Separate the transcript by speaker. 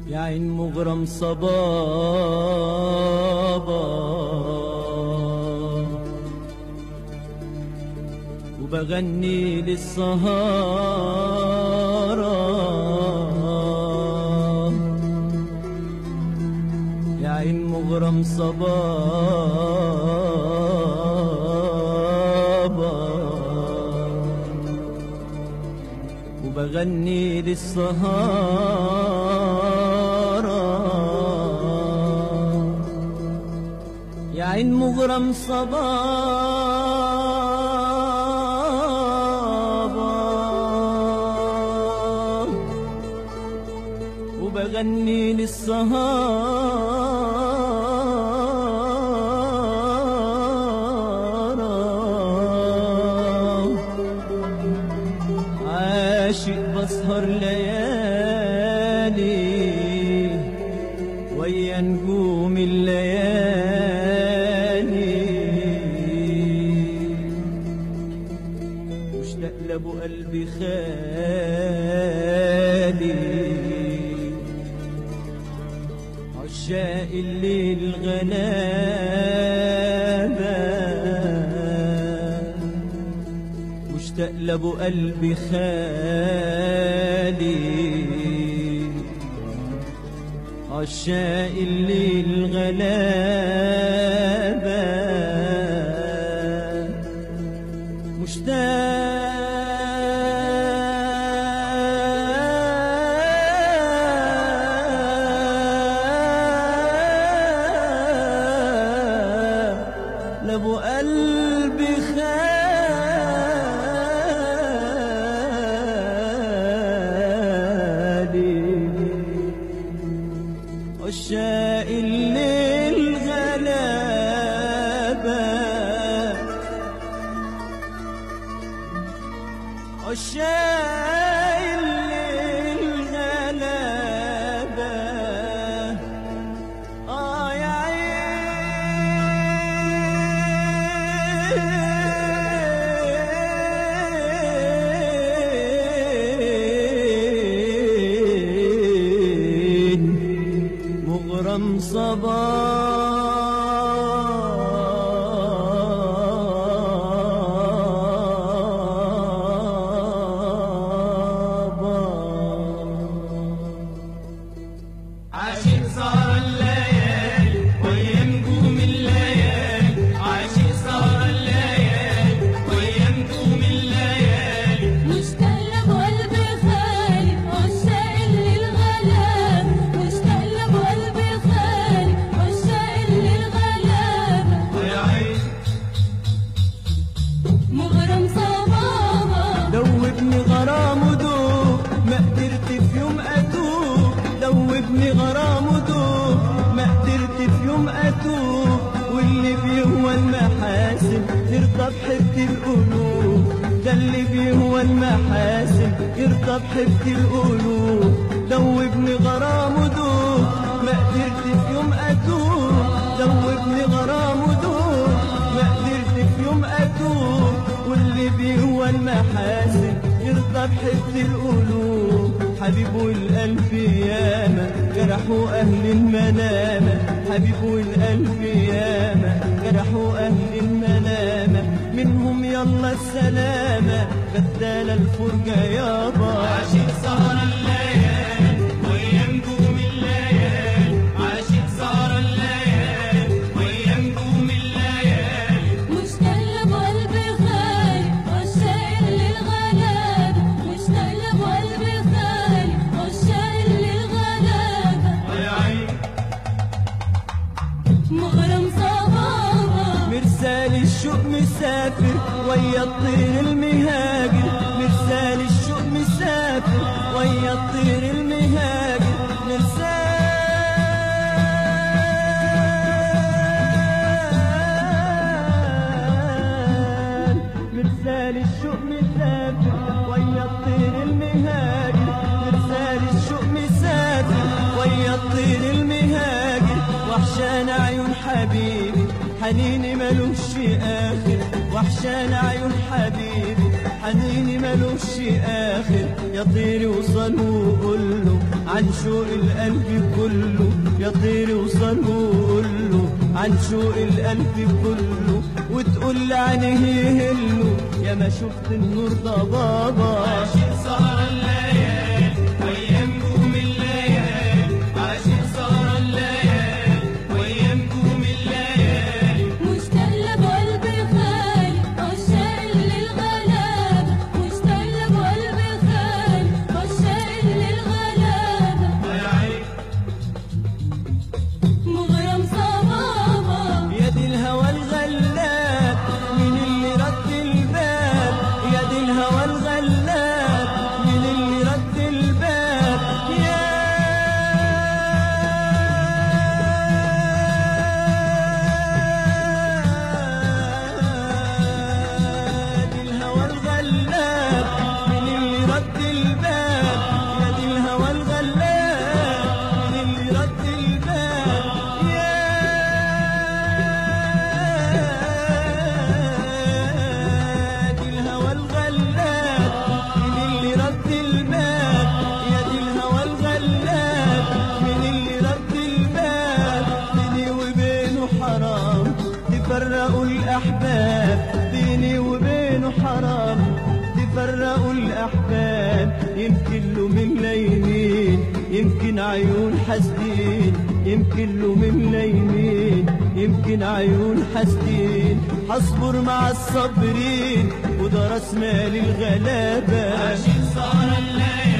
Speaker 1: يا عين مغرم صبابا وبغني للسهارة يا عين مغرم صبابا وبغني للسهارة يا عين مغرم صبابا وبغني للسهارة عاشق بسهر ليالي ويا نجوم الليالي مشتاق لابو قلبي خالي عشاق الليل غلابه مشتاق لابو قلبي خالي عشاق الليل غلابة مشتاق لابو قلبي خالي عشاق الليل غلابة عشاق الليل غلابة آه يا عين مغرم صبابا
Speaker 2: عاشق سهر الليالي ويا نجوم الليالي عاشق سهر الليالي ويا نجوم الليالي
Speaker 3: مشتاق لابو قلبي خالي عشاق الليل غلاب مشتاق لابو قلبي خالي عشاق الليل غلاب
Speaker 2: ويا عين
Speaker 3: مغرم صبابا
Speaker 1: دوبني غرام ودوب ما قدرت في يوم اتوب دوبني غرام ودوب ما قدرت في يوم اتوب واللي بيهوى المحاسن يرضى بحبة القلوب ده اللي بيهوى المحاسن يرضى بحبة القلوب دوبني غرام ودوب ما قدرت في يوم اتوب دوبني غرام ودوب ما قدرت في يوم اتوب واللي بيهوى المحاسن يرضى بحب القلوب حبيبه الألف ياما جرحوا أهل المنامة حبيبه الألف ياما جرحوا أهل المنامة منهم يلا السلامة بدال الفرجة يابا
Speaker 2: عاشق سهر الليالي ويا نجوم الليالي عاشق سهر الليالي ويا نجوم الليالي
Speaker 3: مشتاق لابو قلبي خالي عشاق الليل غلاب مشتاق لابو قلبي خالي عشاق الليل غلاب
Speaker 2: ويا عين
Speaker 3: مغرم صبابا
Speaker 1: مرسال الشوق مسافر ويا الطير المهاجر مرسال الشوق مسافر ويا الطير المهاجر مرسال مرسال الشوق مسافر ويا الطير المهاجر مرسال الشوق مسافر ويا الطير المهاجر وحشان عيون حبيبي حنيني ملوش آخر وحشان عيون حبيبي حنيني ملوش آخر يا طيري وصل وقول له عن شوق القلب كله يا طير وصل وقول له عن شوق القلب كله وتقول لعينه يهله يا ما شفت النور ده بابا
Speaker 2: عاشق سهر الليالي ويا نجوم الليالي عاشق سهر الليالي ويا نجوم الليالي
Speaker 3: مشتاق لقلبي خالي عشاق للغلابة مشتاق لقلبي خالي عشاق للغلابة
Speaker 2: يا عين
Speaker 3: مغرم صبابة
Speaker 1: يا دي الهوى الغلاب مين اللي رد الباب يا دي الهوى الغلاب مين اللي رد الباب يا دي الهوى الغلاب مين اللي رد الباب يا دي الهوى الغلاب مين اللي رد الباب يا دي الهوى الغلاب مين اللي رد الباب يا دي الهوى الغلاب مين اللي رد الباب بيني وبينه حرام تفرقوا الأحباب بيني وبينه حرام تفرقوا الأحباب يمكن له من يمين يمكن عيون حاسدين يمكن له من يمين يمكن عيون حاسدين هصبر مع الصابرين وده راس مال الغلابة
Speaker 2: عاشق سهر الليالي